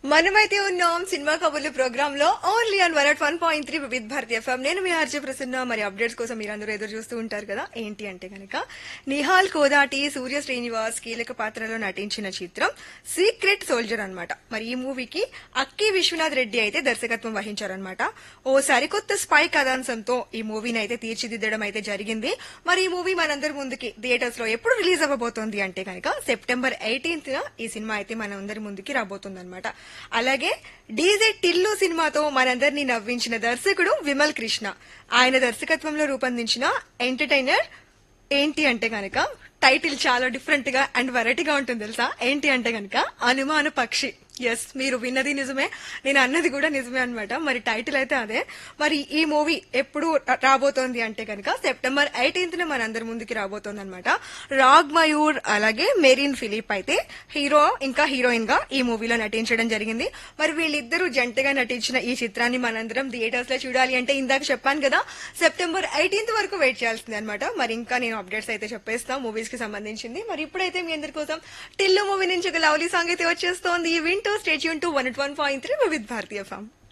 మనమైతే ఉన్నాం సినిమా కబుర్లు ప్రోగ్రామ్ లో only on one at one point three Vividh Bharati FM నేను మీ ఆర్జే ప్రసన్న మరి అప్డేట్స్ కోసం మీరందరూ ఎదురు చూస్తూ ఉంటారు కదా ఏంటి అంటే గనక నిహాల్ కోదాటి సూర్య శ్రీనివాస్ కీలక పాత్రలో నటించిన చిత్రం సీక్రెట్ సోల్జర్ అన్నమాట మరి ఈ మూవీకి అక్కి విశ్వనాథ్ రెడ్డి అయితే దర్శకత్వం వహించారనమాట ఓ సరికొత్త స్పై కథాంశంతో ఈ మూవీని అయితే తీర్చిదిద్దడం అయితే జరిగింది మరి ఈ మూవీ మనందరి ముందుకి థియేటర్స్ లో ఎప్పుడు రిలీజ్ అవ్వబోతోంది అంటే కనుక సెప్టెంబర్ ఎయిటీన్త్ ఈ సినిమా అయితే మనందరి ముందుకి రాబోతుంది అనమాట అలాగే డీజే టిల్లు సినిమాతో మనందరినీ నవ్వించిన దర్శకుడు విమల్ కృష్ణ ఆయన దర్శకత్వంలో రూపొందించిన ఎంటర్టైనర్ ఏంటి అంటే గనక టైటిల్ చాలా డిఫరెంట్ గా అండ్ వెరైటీగా ఉంటుంది తెలుసా ఏంటి అంటే గనక అనుమాన పక్షి ఎస్ మీరు విన్నది నిజమే నేను అన్నది కూడా నిజమే అన్నమాట మరి టైటిల్ అయితే అదే మరి ఈ మూవీ ఎప్పుడు రా- రాబోతోంది అంటే కనుక సెప్టెంబర్ ఎయిటీన్త్ మనందరి ముందుకి రాబోతోంది అనమాట రాగ్ మయూర్ అలాగే మెరీన్ ఫిలిప్ అయితే హీరో ఇంకా హీరోయిన్ గా ఈ మూవీలో నటించడం జరిగింది మరి వీళ్ళిద్దరూ జంటగా నటించిన ఈ చిత్రాన్ని మనందరం థియేటర్స్ లో చూడాలి అంటే ఇందాక చెప్పాను కదా సెప్టెంబర్ ఎయిటీన్త్ వరకు వెయిట్ చేయాల్సింది అనమాట మరి ఇంకా నేను అప్డేట్స్ అయితే చెప్పేస్తాను మూవీస్ కి సంబంధించింది మరి ఇప్పుడైతే మీ అందరి కోసం టిల్లు మూవీ నుంచి ఒక లవ్లీ సాంగ్ అయితే వచ్చేస్తోంది వింటూ stay tuned to one one point three with భారతీయ ఫామ్